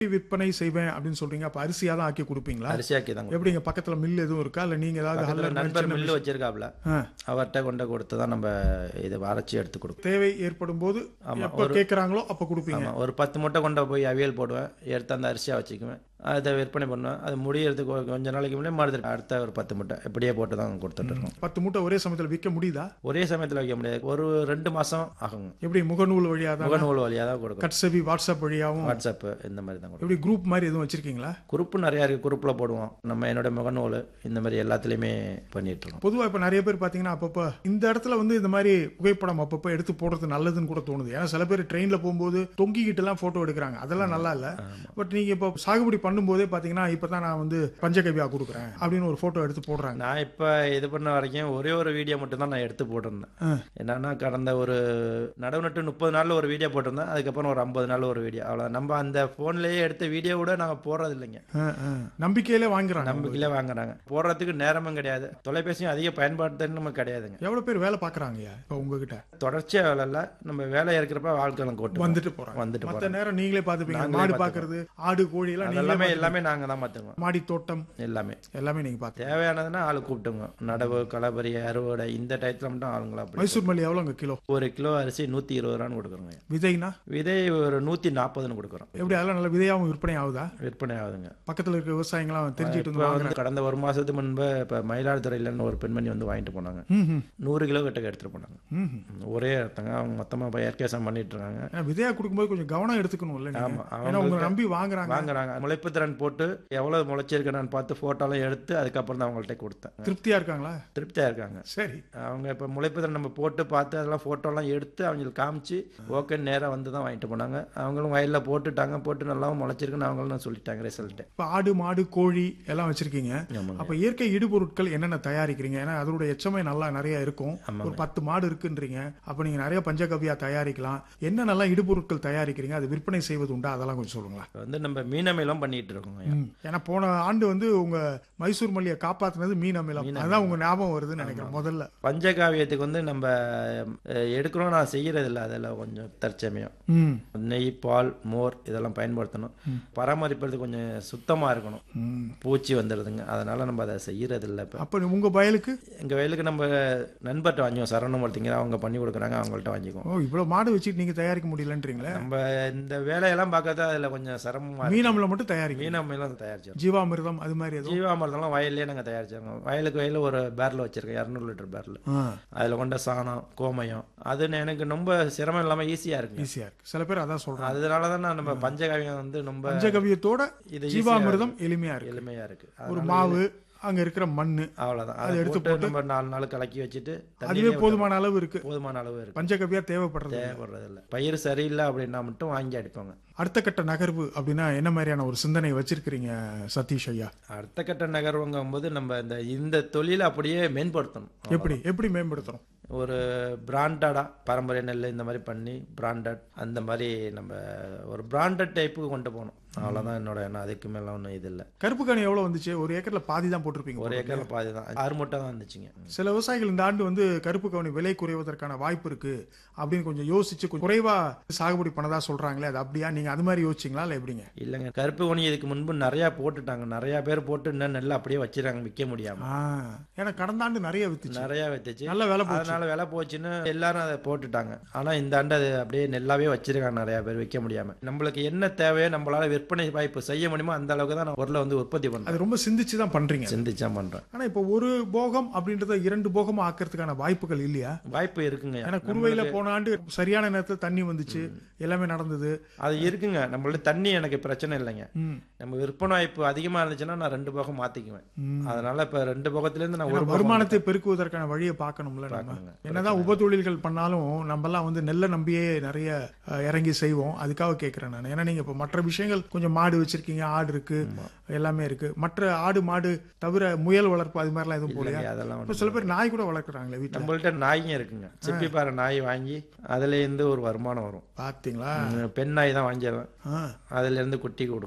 விற்பனை செய்வேன் அப்படின்னு சொல்றீங்க அப்ப அரிசியா தான் ஆக்கி கொடுப்பீங்களா அரிசியாக்கி தான் எப்படிங்க பக்கத்துல மில் எதுவும் இருக்கா இல்ல நீங்க ஏதாவது பக்கத்துல ஹல்லர் நண்பர் சின்ன மில்லு வச்சிருக்காப்ல ஆ. அவர்கிட்ட கொண்டு கொடுத்து தான் நம்ம இதை அரைச்சி எடுத்து கொடுப்போம் தேவை ஏற்படும் போது எப்ப கேக்குறாங்களோ அப்ப கொடுப்பீங்க ஆமாம் ஒரு பத்து மூட்டை கொண்டு போய் அவியல் போடுவேன் எடுத்து அந்த அரிசியாக வச்சுக்குவேன் அதை விற்பனை பண்ணுவேன் அது முடியறதுக்கு ஒரு கொஞ்ச நாளைக்கு முன்னாடி மறுத்து அடுத்த ஒரு பத்து மூட்டை இப்படியே போட்டு தான் கொடுத்துட்டு இருக்கோம் பத்து மூட்டை ஒரே சமயத்துல விற்க முடியுதா ஒரே சமயத்தில் வைக்க முடியாது ஒரு ரெண்டு மாதம் ஆகுங்க எப்படி முகநூல் வழியா தான் முகநூல் வழியாக தான் கொடுக்கும் கட்சபி வாட்ஸ்அப் வழியாவும் வாட்ஸ்அப்பு இந்த மாதிரி தான் கொடுக்கும் எப்படி குரூப் மாதிரி எதுவும் வச்சிருக்கீங்களா குரூப் நிறையா இருக்குது குரூப்பில் போடுவோம் நம்ம என்னோட முகநூல் இந்த மாதிரி எல்லாத்துலேயுமே பண்ணிட்டு இருக்கோம் பொதுவா இப்ப நிறைய பேர் பாத்தீங்கன்னா அப்பப்ப இந்த இடத்துல வந்து இந்த மாதிரி புகைப்படம் அப்பப்ப எடுத்து போடுறது நல்லதுன்னு கூட தோணுது ஏன்னா சில பேர் ட்ரெயின்ல போகும்போது தொங்கிக்கிட்டு எல்லாம் போட்டோ எடுக்கிறாங்க அதெல்லாம் நல்லா இல்ல பட் நீங்க இப்போ சாகுபடி பண்ணும்போதே பாத்தீங்கன்னா இப்பதான் நான் வந்து பஞ்சகவியா கொடுக்குறேன் அப்படின்னு ஒரு போட்டோ எடுத்து போடுறாங்க நான் இப்போ இது பண்ண வரைக்கும் ஒரே ஒரு வீடியோ மட்டும் தான் நான் எடுத்து போட்டிருந்தேன் என்னன்னா கடந்த ஒரு நடவு நட்டு முப்பது நாளில் ஒரு வீடியோ போட்டிருந்தேன் அதுக்கப்புறம் ஒரு ஐம்பது நாள் ஒரு வீடியோ அவ்வளோ நம்ம அந்த ஃபோன்லேயே எடுத்த வீடியோ கூட நாங்கள் போடுறது இல்லைங்க ஆ, ஆ. நம்பிக்கையிலே வாங்குறாங்க நம்பிக்கையிலே வாங்குறாங்க போடுறதுக்கு நேரமும் கிடையாது தொலைபேசியும் அதிக பயன்பாடுன்னு நம்ம கிடையாதுங்க எவ்வளவு பேர் வேலை பாக்குறாங்கய்யா இப்ப உங்ககிட்ட தொடர்ச்சியாக வேலை இல்லை நம்ம வேலை இருக்கிறப்ப வாழ்க்கையில கூட்டு வந்துட்டு போறாங்க வந்துட்டு மத்த போகிறோம் நேரம் நீங்களே பாத்துப்பீங்க மாடு பாக்குறது ஆடு கோழி எல்லாம் நீங்களே எல்லாமே எல்லாமே நாங்கள் தான் பார்த்துக்குவோம் மாடி தோட்டம் எல்லாமே எல்லாமே நீங்க பாத்து தேவையானதுன்னா ஆள் கூப்பிட்டுங்க நடவு களபரி அறுவடை இந்த டயத்தில் மட்டும் ஆளுங்களா அப்படி மைசூர் மல்லி எவ்வளவுங்க கிலோ ஒரு கிலோ அரிசி நூற்றி இருபது ரூபான்னு கொடுக்குறோங்க விதைனா விதை ஒரு நூற்றி நாற்பதுன்னு கொடுக்குறோம் எப்படி அதெல்லாம் நல்ல விதையாவும் விற்பனை ஆகுதா விற்பனை ஆகுதுங்க பக்கத்துல இருக்க விவசாயிங்களாம் தெரிஞ்சுட்டு இப்போ வந்து வந்து கடந்த ஒரு மாதத்துக்கு முன்பு இப்போ மயிலாடுதுறையிலன்னு ஒரு பெண்மணி வந்து வாங்கிட்டு போனாங்க ம், ம், நூறு கிலோ கிட்ட எடுத்துகிட்டு போனாங்க ம், ம். ஒரே இடத்தங்க அவங்க மொத்தமாக இப்போ இயற்கையாசம் பண்ணிட்டு இருக்காங்க ஏன்னா விதையா கொடுக்கும்போது கொஞ்சம் கவனம் எடுத்துக்கணும்ல நீங்க ஆமா, ஏன்னா உங்களை நம்பி வாங்குறாங்க வாங்குறாங்க முளைப்பு திறன் போட்டு எவ்வளோ முளைச்சிருக்கேன்னு பார்த்து ஃபோட்டோலாம் எடுத்து அதுக்கப்புறம் தான் அவங்கள்ட்ட கொடுத்தேன் திருப்தியா இருக்காங்களா திருப்தியாக இருக்காங்க சரி அவங்க இப்போ முளைப்பு திறன் நம்ம போட்டு பார்த்து அதெல்லாம் ஃபோட்டோலாம் எடுத்து அவங்களுக்கு காமிச்சு ஓகே நேராக வந்து தான் வாங்கிட்டு போனாங்க அவங்களும் வயலில் போட்டுட்டாங்க போட்டு நல்லாவும் முளைச்சிருக்குன்னு அவங்களும் சொல்லிட்டாங்க ரிசல்ட்டு இப்ப ஆடு மாடு கோழி எல்லாம் வச்சிருக்கீங்க ஆமாங்க அப்ப இயற்கை இடுபொருட்கள் என்னென்ன தயாரிக்கிறீங்க ஏன்னா அதோட எச்சமே நல்லா நிறைய இருக்கும் ஆமாங்க. ஒரு பத்து மாடு இருக்குன்றீங்க அப்ப நீங்க நிறைய பஞ்சகவ்யா தயாரிக்கலாம் என்னென்னலாம் இடுபொருட்கள் தயாரிக்கிறீங்க அது விற்பனை செய்வது உண்டா அதெல்லாம் கொஞ்சம் சொல்லுங்களா இப்போ வந்து நம்ம மீன் அமிலம் பண்ணிட்டு இருக்கோங்க ம். ஏன்னா போன ஆண்டு வந்து உங்க மைசூர் மல்லியை காப்பாத்துனது மீன் அமிலம் அதுதான் உங்க ஞாபகம் வருதுன்னு நினைக்கிறேன் முதல்ல பஞ்சகாவியத்துக்கு வந்து நம்ம அஹ், எடுக்கிறோம் நான் செய்யறது இல்லை அதெல்லாம் கொஞ்சம் தற்சமயம் ம் நெய் பால் மோர் இதெல்லாம் பயன்படுத்தணும் பராமரிப்பது கொஞ்சம் சுத்தமாக இருக்கணும் ம். பூச்சி வந்துடுதுங்க அதனால நம்ம அதை செய்யறது இல்லை இப்போ அப்ப உங்க வயலுக்கு எங்கள் வயலுக்கு நம்ம நண்பர்கிட்ட வாங்கிக்குவோம் சரவணம் ஒருத்தங்க அவங்க பண்ணி கொடுக்குறாங்க அவங்கள்ட்ட வாங்கிக்குவோம் ஓ இவ்வளவு மாடு வச்சுட்டு நீங்க தயாரிக்க முடியலன்றீங்களே நம்ம இந்த வேலையெல்லாம் பார்க்கறதா அதில் கொஞ்சம் சிரமமாக மீன் அமிலம் மட்டும் தயாரிக்க மீன் அமிலம் தயாரிச்சோம் ஜீவாமிர்தம் அது மாதிரி எதுவும் ஜீவாமிரதம்லாம் வயல்லே நாங்கள் தயாரிச்சோங்க வயலுக்கு வயலில் ஒரு பேரல் வச்சிருக்கோம் இரநூறு லிட்டர் பேரல் ஆ அதில் கொண்ட சாணம் கோமயம் அது எனக்கு ரொம்ப சிரமம் இல்லாமல் ஈஸியாக இருக்குங்க ஈஸியா இருக்கு சில பேர் அதான் சொல்றாங்க அதனால தான் நான் நம்ம பஞ்சகாவியம் வந்து ரொம்ப பஞ்சகவியத்தோட இது ஜீவாமிர்தம் எளிமையா இருக்கு எளிமையாக இருக்குது ஒரு மாவு அங்க இருக்கிற மண்ணு அவ்வளோதான் அதை எடுத்து நம்ம நாலு நாள் கலக்கி வச்சுட்டு அதுவே தண்ணியிலே போதுமான அளவு இருக்கு போதுமான அளவு இருக்கு பஞ்சகவியா தேவைப்படுறது தேவைப்படுறது இல்லை பயிர் சரியில்லை அப்படின்னா மட்டும் வாங்கி அடிப்பாங்க அடுத்த கட்ட நகர்வு அப்படின்னா என்ன மாதிரியான ஒரு சிந்தனை வச்சிருக்கிறீங்க சதீஷ் ஐயா அடுத்த கட்ட நகர்வுங்கும் போது நம்ம இந்த இந்த தொழிலை அப்படியே மேம்படுத்தணும் எப்படி எப்படி மேம்படுத்துறோம் ஒரு பிராண்டடாக பாரம்பரிய நெல் இந்த மாதிரி பண்ணி பிராண்டட் அந்த மாதிரி நம்ம ஒரு பிராண்டட் டைப்புக்கு கொண்டு போகணும் அவ்வளோதான் என்னோட எண்ணம் அதுக்கு மேலே ஒன்றும் இது இல்லை கருப்பு கனி எவ்வளவு வந்துச்சு ஒரு ஏக்கர்ல பாதி தான் போட்டிருப்பீங்க ஒரு ஏக்கரில் பாதி தான் ஆறு மூட்டை தான் வந்துச்சுங்க சில விவசாயிகள் இந்த ஆண்டு வந்து கருப்பு கவனி விலை குறைவதற்கான வாய்ப்பு இருக்கு அப்படின்னு கொஞ்சம் யோசிச்சு கொஞ்சம் குறைவா சாகுபடி பண்ணதா சொல்றாங்களே அது அப்படியா நீங்க அது மாதிரி யோசிச்சீங்களா இல்ல எப்படிங்க இல்லைங்க கருப்பு கொனி இதுக்கு முன்பு நிறையா போட்டுட்டாங்க நிறையா பேர் போட்டு இன்னும் நெல் அப்படியே வச்சிருக்காங்க விற்க முடியாமல் ஆ, ஏன்னா கடந்த ஆண்டு நிறைய வித்துச்சு நிறையா வித்துச்சு நல்ல விலை போச்சு அதனால விலை போச்சுன்னு எல்லாரும் அதை போட்டுட்டாங்க ஆனா இந்த ஆண்டு அது அப்படியே நெல்லாவே வச்சிருக்காங்க நிறைய பேர் விற்க முடியாம நம்மளுக்கு என்ன தேவையோ நம்மளால விற்பனை வாய்ப்பு செய்ய முடியுமோ அந்த அளவுக்கு தான் நான் பொருளை வந்து உற்பத்தி பண்றேன் அது ரொம்ப சிந்திச்சு தான் பண்றீங்க சிந்திச்சா பண்றேன் ஆனா இப்போ ஒரு போகம் அப்படின்றத இரண்டு போகமா ஆக்கிறதுக்கான வாய்ப்புகள் இல்லையா வாய்ப்பு இருக்குங்க ஏன்னா குறுவையில போன ஆண்டு சரியான நேரத்துல தண்ணி வந்துச்சு எல்லாமே நடந்தது அது இருக்குங்க நம்மள்ட்ட தண்ணி எனக்கு பிரச்சனை இல்லைங்க ம். நம்ம விற்பனை வாய்ப்பு அதிகமா இருந்துச்சுன்னா நான் ரெண்டு போகம் மாத்திக்குவேன் ம். அதனால இப்ப ரெண்டு போகத்துல இருந்து நான் ஏன்னா ஒரு போகம் வருமானத்தை பெருக்குவதற்கான வழியை பார்க்கணும்ல நம்ம பார்க்கணுங்க. என்னதான் உபத்தொழில்கள் பண்ணாலும் நம்மலாம் வந்து நெல்லை நம்பியே நிறைய அஹ், இறங்கி செய்வோம் அதுக்காக கேட்கிறேன் நான் ஏன்னா நீங்க இப்போ மற்ற விஷயங்கள் கொஞ்சம் மாடு வச்சிருக்கீங்க ஆடு இருக்கு எல்லாமே இருக்கு மற்ற ஆடு மாடு தவிர முயல் வளர்ப்பு அது மாதிரிலாம் எதுவும் போலையா இல்லைங்க, அதெல்லாம் இப்போ சில பேர் நாய் கூட வளர்க்குறாங்களே வீட்டில் நம்மள்ட்ட நாய்ங்க இருக்குங்க சிப்பி பாறை நாய் வாங்கி அதுல இருந்து ஒரு வருமானம் வரும் பார்த்தீங்களா பெண் நாய் தான் வாங்கிடுவேன் ஆ அதுல இருந்து குட்டி கொடுக்குறோம்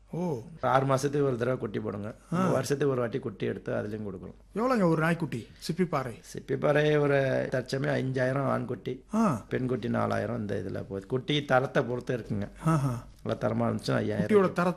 ஓ ஆறு மாசத்துக்கு ஒரு தடவை குட்டி போடுங்க வருஷத்துக்கு ஒரு வாட்டி குட்டி எடுத்து அதுலயும் கொடுக்குறோம் எவ்வளோங்க ஒரு நாய்க்குட்டி சிப்பி பாறை சிப்பிப்பாறை ஒரு தற்சமயம் அஞ்சாயிரம் ஆண் குட்டி ஆ பெண் குட்டி நாலாயிரம் இந்த இதுல போகுது குட்டி தரத்தை பொறுத்து இருக்குங்க ஆஹா நல்லா தரமா இருந்துச்சுன்னா ஐயாயிரம் குட்டியோட தர